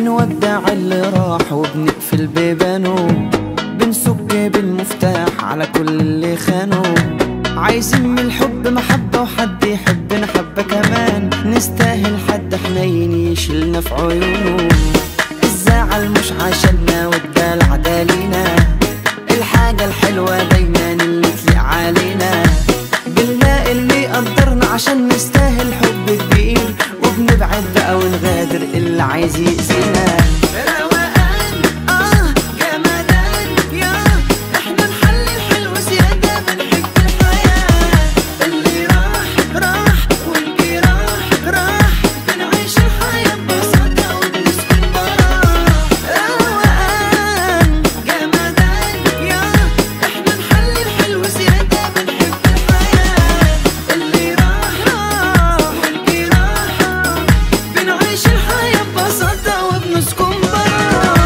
بنودع اللي راح وبنقفل بيبانه بنسك بالمفتاح على كل اللي خانوا عايزين من الحب محبة وحد يحبنا حبة كمان نستاهل حد حنين يشيلنا في عيونه الزعل مش عشاننا والدلع دالينا الحاجة الحلوة دايما اللي تليق علينا بنلاقي اللي يقدرنا عشان نستاهل حب كبير وبنبعد بقى ونغادر اللي عايز يأذينا روقان اه جمدان يا احنا نحلي الحلو زيادة بنحب الحياة اللي راح راح واللي راح راح بنعيش الحياة ببساطة وبنسكن براح روقان جمدان يا احنا نحلي الحلو زيادة بنحب الحياة اللي راح راح واللي راح راح بنعيش الحياة ببساطة وبنسكن براح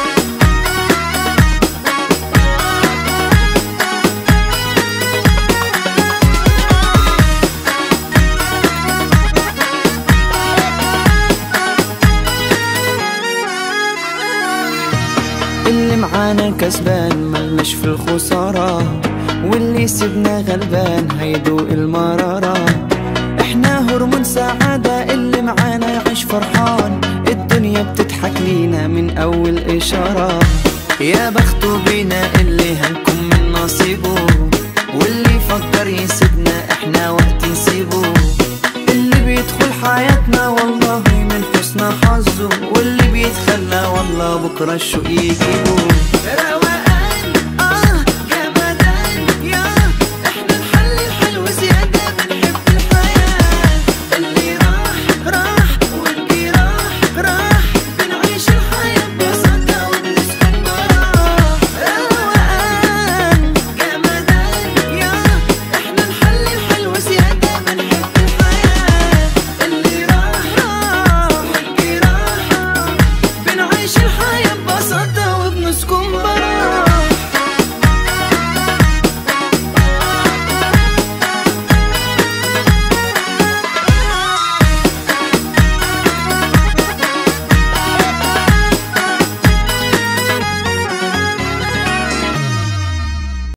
اللي معانا كسبان ملناش في الخسارة واللي سيبنا غلبان هيدوق المرارة احنا هرمون سعادة اللي معانا يعيش فرحان الدنيا بتضحك لينا من أول إشارة يا بخته بينا اللي هنكون من نصيبه واللي يفكر يسيبنا احنا وقت نسيبه اللي بيدخل حياتنا والله من حسن حظه واللي بيتخلى والله بكره الشوق يجيبه